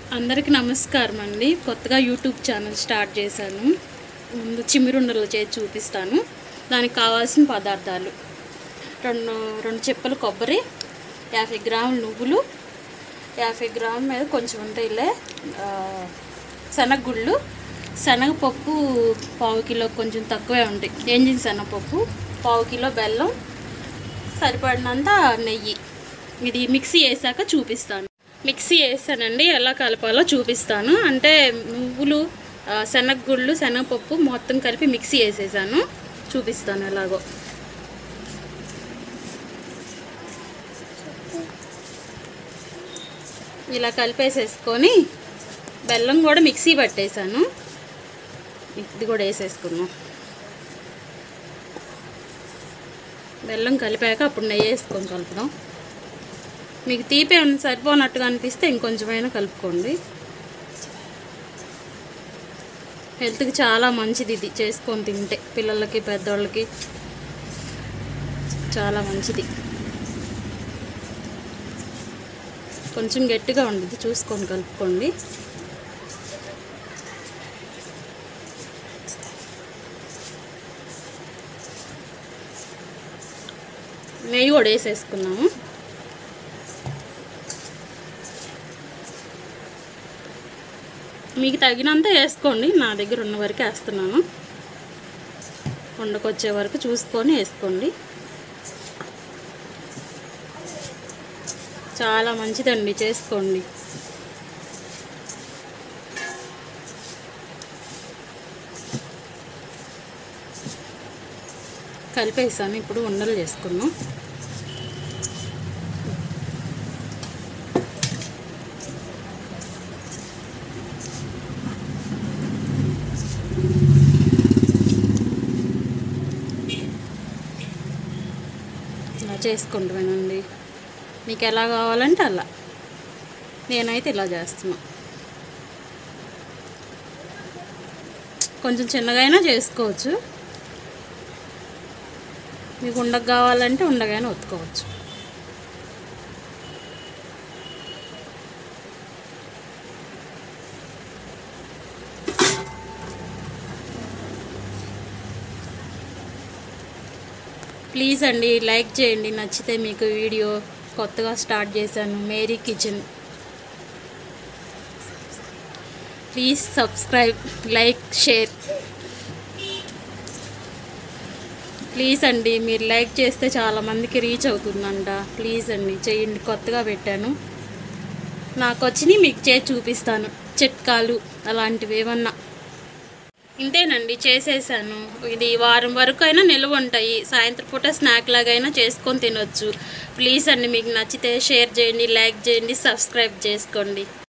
అందరికీ నమస్కారం అండి కొత్తగా యూట్యూబ్ ఛానల్ స్టార్ట్ చేశాను ముందు చిమిరుండలు చేసి చూపిస్తాను దానికి కావాల్సిన పదార్థాలు రెండు రెండు చెప్పులు కొబ్బరి యాభై గ్రాములు నువ్వులు యాభై గ్రాముల మీద కొంచెం ఉంటాయిలే ఆ, శనగగుళ్ళు శనగపప్పు పావు కిలో కొంచెం తక్కువే ఉంటాయి ఏంజిన్ శనగపప్పు పావు కిలో బెల్లం సరిపడినంత నెయ్యి ఇది మిక్సీ వేసాక చూపిస్తాను మిక్సీ వేసానండి ఎలా కలపాలో చూపిస్తాను అంటే నువ్వులు ఆ, శనగగుళ్ళు శనగపప్పు మొత్తం కలిపి మిక్సీ వేసేసాను చూపిస్తాను ఎలాగో ఇలా కలిపేసేసుకొని బెల్లం కూడా మిక్సీ పట్టేశాను ఇది కూడా వేసేసుకున్నాం బెల్లం కలిపాక అప్పుడు నెయ్యి వేసుకొని కలుపుదాం మీకు తీపి ఏమైనా సరిపోనట్టుగా అనిపిస్తే ఇంకొంచెమైనా కలుపుకోండి హెల్త్కి చాలా మంచిది ఇది చేసుకొని తింటే పిల్లలకి పెద్దవాళ్ళకి చాలా మంచిది కొంచెం గట్టిగా ఉండదు చూసుకొని కలుపుకోండి నెయ్యి కూడా వేసేసుకున్నాము మీకు తగినంత వేసుకోండి నా దగ్గర ఉన్న వరకు వేస్తున్నాను వండకొచ్చే వరకు చూసుకొని వేసుకోండి చాలా మంచిదండి చేసుకోండి కలిపేసాను ఇప్పుడు ఉండలు చేసుకున్నాం ఇలా చేసుకుంటానండి మీకు ఎలా కావాలంటే అలా నేనైతే ఇలా చేస్తున్నా కొంచెం చిన్నగా అయినా చేసుకోవచ్చు మీకు ఉండక కావాలంటే ఉండగానే ఒత్తుకోవచ్చు ప్లీజ్ అండి లైక్ చేయండి నచ్చితే మీకు వీడియో కొత్తగా స్టార్ట్ చేశాను Meri kitchen please subscribe like share please అండి మీరు లైక్ చేస్తే చాలా మందికి రీచ్ అవుతుందంట ప్లీజ్ అండి చేయండి కొత్తగా పెట్టాను నాకు వచ్చినాయి మీకు చేసి చూపిస్తాను చిట్కాలు అలాంటివి ఏమన్నా ఇంతేనండి చేసేసాను ఇది వారం వరకు అయినా నిల్వ ఉంటాయి సాయంత్రం పూట స్నాక్ లాగైనా చేసుకొని తినొచ్చు ప్లీజ్ అండి మీకు నచ్చితే షేర్ చేయండి లైక్ చేయండి సబ్స్క్రైబ్ చేసుకోండి